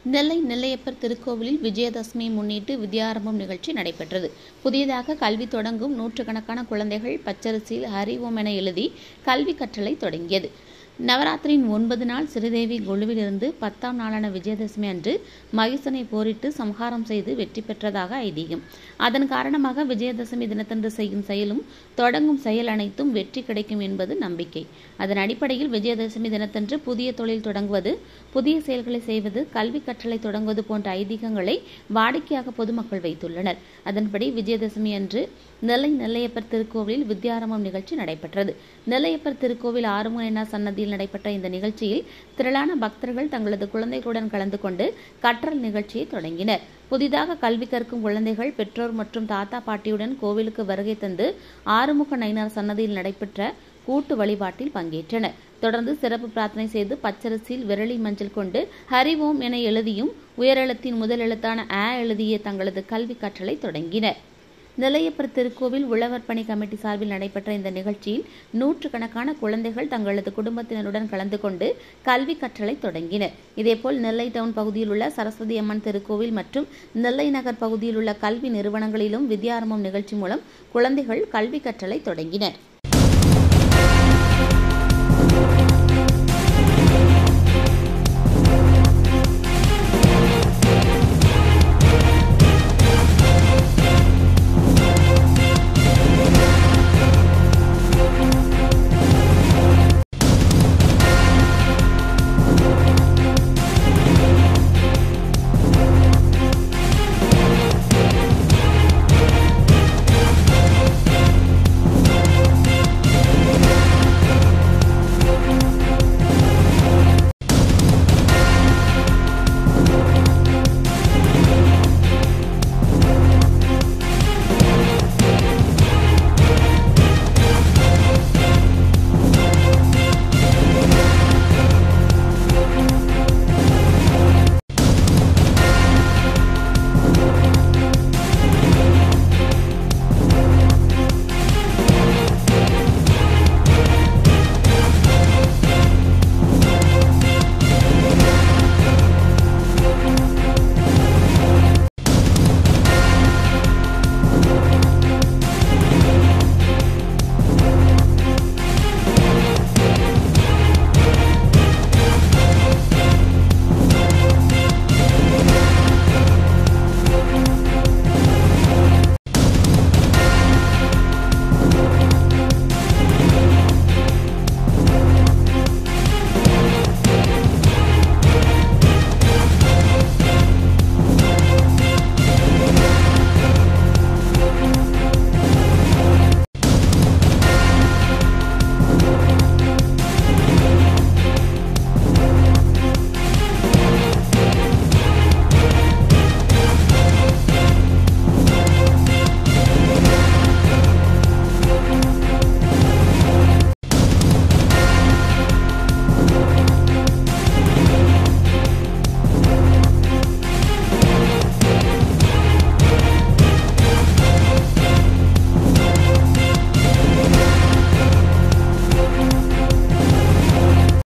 நெல்லை நெல்லையப்பர் திருக்கோவிலில் விஜயதசமியை முன்னிட்டு வித்யாரம்பம் நிகழ்ச்சி நடைபெற்றது புதியதாக கல்வி தொடங்கும் நூற்றுக்கணக்கான குழந்தைகள் பச்சரிசியில் ஹரி ஓம் என எழுதி கல்வி கற்றலை தொடங்கியது நவராத்திரியின் ஒன்பது நாள் ஸ்ரீதேவி கொலுவிலிருந்து பத்தாம் நாளான விஜயதசமி அன்று மகிசனை போரிட்டு சம்ஹாரம் செய்து வெற்றி பெற்றதாக ஐதீகம் அதன் காரணமாக விஜயதசமி தினத்தன்று செய்யும் செயலும் தொடங்கும் செயல் அனைத்தும் வெற்றி கிடைக்கும் என்பது நம்பிக்கை அதன் அடிப்படையில் விஜயதசமி தினத்தன்று புதிய தொழில் தொடங்குவது புதிய செயல்களை செய்வது கல்வி கற்றலை தொடங்குவது போன்ற ஐதீகங்களை வாடிக்கையாக பொதுமக்கள் வைத்துள்ளனர் அதன்படி விஜயதசமி அன்று நெல்லை நெல்லையப்பர் திருக்கோவிலில் வித்யாரம்பம் நிகழ்ச்சி நடைபெற்றது நெல்லையப்பர் திருக்கோவில் ஆறுமுகனா சன்னதியில் நடைபெற்ற இந்த நிகழ்ச்சியில் திரளான பக்தர்கள் தங்களது குழந்தைகளுடன் கலந்து கொண்டு கற்றல் நிகழ்ச்சியை தொடங்கினர் புதிதாக கல்வி கற்கும் குழந்தைகள் பெற்றோர் மற்றும் தாத்தா பாட்டியுடன் கோவிலுக்கு வருகை தந்து ஆறுமுக நயினார் சன்னதியில் நடைபெற்ற கூட்டு வழிபாட்டில் பங்கேற்றனர் தொடர்ந்து சிறப்பு பிரார்த்தனை செய்து பச்சரிசியில் விரலி மஞ்சள் கொண்டு ஹரி ஓம் என எழுதியும் உயரெழுத்தின் முதல் எழுத்தான ஆ எழுதிய தங்களது கல்வி கற்றலை தொடங்கினர் நிலையப்பர் திருக்கோவில் உழவர் பணி கமிட்டி சார்பில் நடைபெற்ற இந்த நிகழ்ச்சியில் நூற்றுக்கணக்கான குழந்தைகள் தங்களது குடும்பத்தினருடன் கலந்து கொண்டு கல்வி கற்றலை தொடங்கினர் இதேபோல் நெல்லை டவுன் பகுதியில் உள்ள சரஸ்வதி அம்மன் திருக்கோவில் மற்றும் நெல்லை நகர் பகுதியில் உள்ள கல்வி நிறுவனங்களிலும் வித்யாரம்பம் நிகழ்ச்சி மூலம் குழந்தைகள் கல்வி கற்றலை தொடங்கினர்